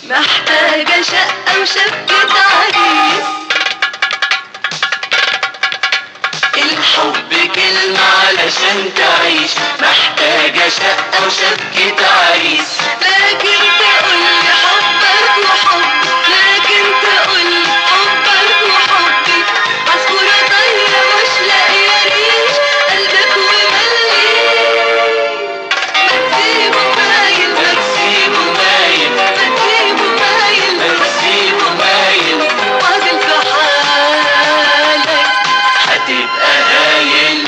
محتاجة شقة وشبكة عريس الحب كلمة علشان تعيش محتاجة شقة وشبكة عريس لكن تقولي حبك وحب لكن تقولي حبك وحبي عصفورة طايرة مش لاقية ريش قلبك وملي ما تسيبه مايل ما تسيبه مايل ما تسيبه مايل ما تسيبه مايل واقف في حالك هتبقى هايل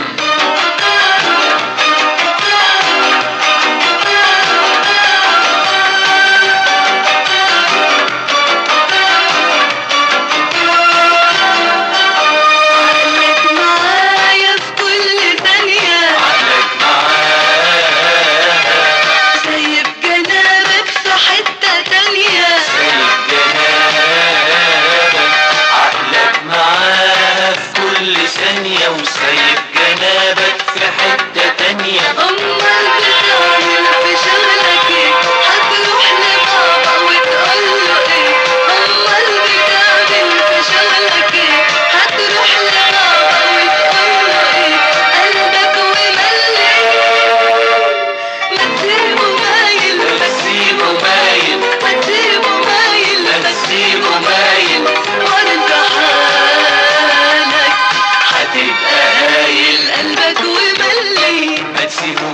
عقلك معايا في كل ثانية عقلك معاه سايب جنابك في حتة تانية سايب جنابك عقلك معاه في كل ثانية وسايب جنابك في حتة تانية أمال بتعمل في شغلك ايه هتروح لبابا وتقوله ايه أمال بتعمل في شغلك ايه هتروح لبابا وتقوله ايه قلبك وملي ما تسيبه مايل ما تسيبه مايل ما تسيبه مايل ما تسيبه مايل وانت حالك هتبقى هايل قلبك وملي ما تسيبه